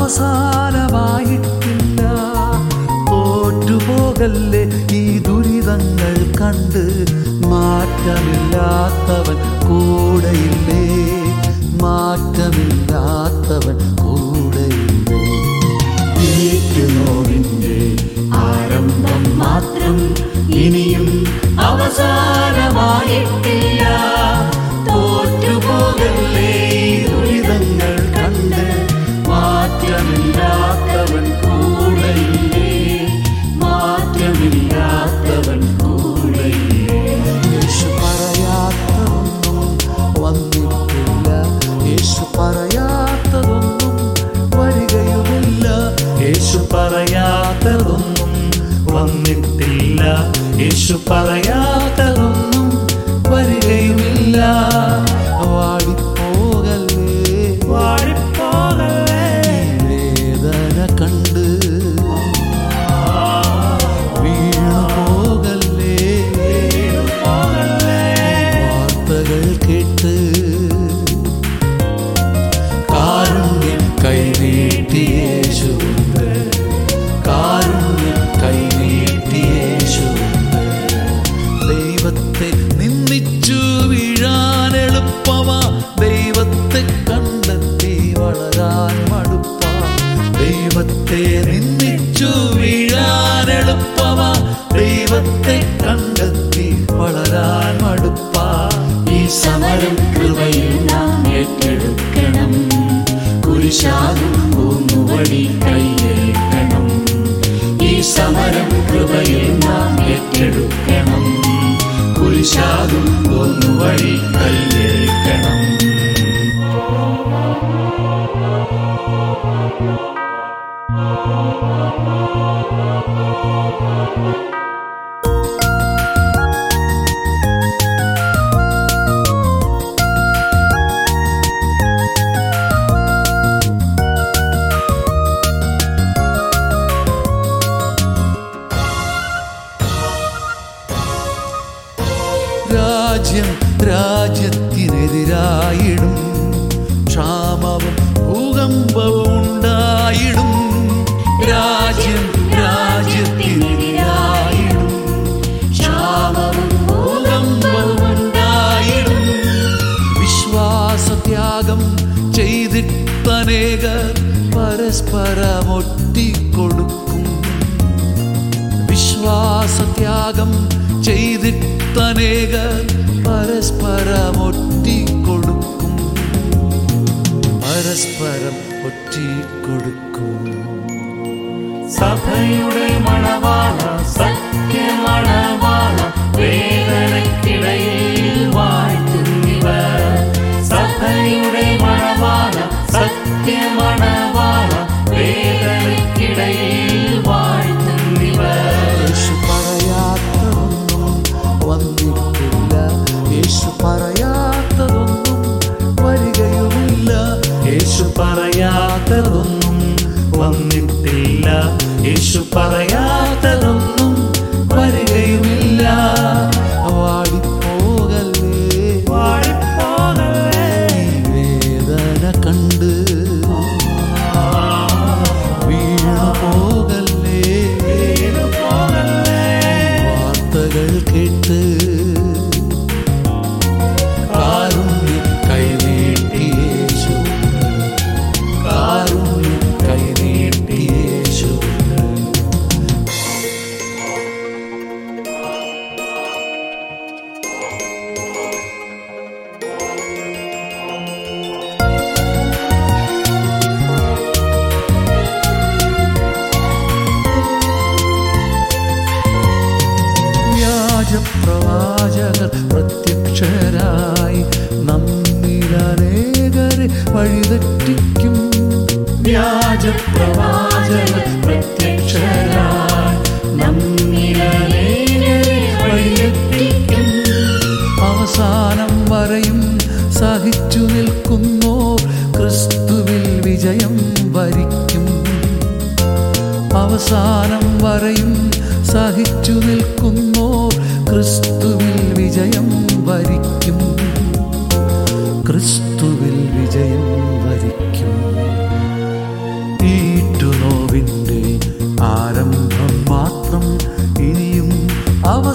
അവസാനമായിട്ടില്ല തോറ്റുപോകല്ലേ ഈ ദുരിതങ്ങൾ കണ്ട് മാറ്റമില്ലാത്തവൻ കൂടെയില്ലേ മാറ്റമില്ലാത്തവൻ കൂടെയില്ലേ നോവിന്റെ ആരംഭം മാത്രം ഇനിയും അവസാനമായിട്ടില്ല തോറ്റുപോകല്ലേ ഈ ദുരിതങ്ങൾ കണ്ട് മാറ്റമില്ലാത്തവൻ കൂടെയില്ലേ മാറ്റമില്ലാത്തവൻ കൂടെയില്ലേ യേശു പറയാത്തതൊന്നും വന്നിട്ടില്ല യേശു പറയാത്തതൊന്നും വരികയുമില്ല യേശു പറയാത്തതൊന്നും വന്നിട്ടില്ല യേശു പറയാത്തതൊന്നും വരികയുമില്ല വാടിപ്പോകല്ലേ വാടിപ്പോകല്ലേ വേദന കണ്ട് വീണു പോകല്ലേ വാർത്തകൾ കേട്ട് കാരുണ്യം കൈനീട്ടിയേശുണ്ട് കാരുണ്യം കൈനീട്ടിയേശുണ്ട് ദൈവത്തെ നിന്ദിച്ചു വീഴാൻ എളുപ്പമാ ദൈവത്തെ കണ്ടെത്തി വളരാൻ മടുപ്പാ ദൈവത്തെ നിന്ദിച്ചു വീഴാൻ എളുപ്പമാ ദൈവത്തെ കണ്ടെത്തി വളരാൻ മടുപ്പാ ഈ സമരം കൃപയിൽ നാം ഏറ്റെടുക്കണം കുരിശാകും പൂന്നുവടി കൈയേൽക്കണം ഈ സമരം കൃപയിൽ നാം ഏറ്റെടുക്കണം കുരിശാകും പൂന്നുവടി കൈയേൽക്കണം രാജ്യം രാജ്യത്തിനെതിരായിടും ക്ഷാമവും ഭൂകമ്പവും ഉണ്ടായിടും രാജ്യം രാജ്യത്തിനെതിരായിടും ക്ഷാമവും ഭൂകമ്പവും ഉണ്ടായിടും വിശ്വാസത്യാഗം ചെയ്തിട്ടനേകർ പരസ്പരമൊറ്റിക്കൊടുക്കും വിശ്വാസത്യാഗം ചെയ്തിട്ടനേകർ പരസ്പരമൊറ്റിക്കൊടുക്കും പരസ്പരം ഒറ്റിക്കൊടുക്കും സഭയുടെ മണവാള സത്യമണവാള വേദനക്കിടയിൽ വാഴ്ത്തുന്നിവർ സഭയുടെ മണവാള സത്യമണവാള വേദനക്കിടയിൽ വാഴ്ത്തുന്നിവർ യേശു പറയാത്തതൊന്നും വന്നിട്ടില്ല യേശു പറയാത്തതൊന്നും വരികയുമില്ല യേശു പറയാത്തതൊന്നും വന്നിട്ടില്ല യേശു പറയാത്തതൊന്നും വരികയുമില്ല വാടിപ്പോകല്ലേ വാടിപ്പോകല്ലേ വേദന കണ്ട് വീണു പോകല്ലേ വാർത്തകൾ കേട്ട് കാരുണ്യം കൈനീട്ടിയേശു കാരുണ്യം കൈനീട്ടിയേശു വ്യാജപ്രവാചകർ പ്രത്യക്ഷരായി നമ്മിലനേകരെ വഴിതെറ്റിക്കും വ്യാജപ്രവാചകർ പ്രത്യക്ഷരായി നമ്മിലനേകരെ വഴിയെത്തിക്കും അവസാനം വരെയും സഹിച്ചു നിൽക്കുന്നോർ ക്രിസ്തുവിൽ വിജയം വരിക്കും അവസാനം വരെയും സഹിച്ചു നിൽക്കുന്നോർ ക്രിസ്തുവിൽ വിജയം വരിക്കും ക്രിസ്തുവിൽ വിജയം വരിക്കും ഈ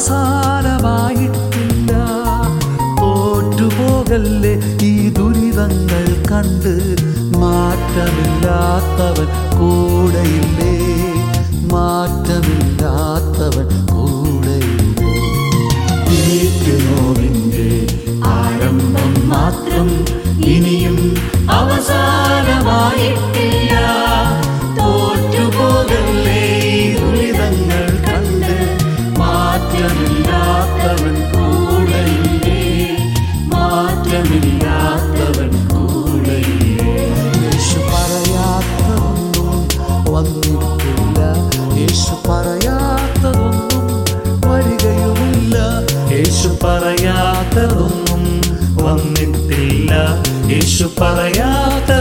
അവസാനമായിട്ടില്ല തോറ്റുപോകല്ലേ ഈ ദുരിതങ്ങൾ കണ്ട് മാറ്റമില്ലാത്തവൻ കൂടെയില്ലേ മാറ്റമില്ലാത്തവൻ കൂടെയില്ലേ നോവിന്റെ ആരംഭം മാത്രം ഇനിയും അവസാനമായിട്ടില്ല തോറ്റുപോകല്ലേ ഈ ദുരിതങ്ങൾ കണ്ട് മാറ്റമില്ലാത്തവൻ കൂടെയില്ലേ മാറ്റമില്ലാത്തവൻ കൂടെയില്ലേ യേശു പറയാത്തതൊന്നും വന്നിട്ടില്ല യേശു പറയാത്തതൊന്നും വരികയുമില്ല യേശു പറയാത്തതൊന്നും വന്നിട്ടില്ല യേശു പറയാത്ത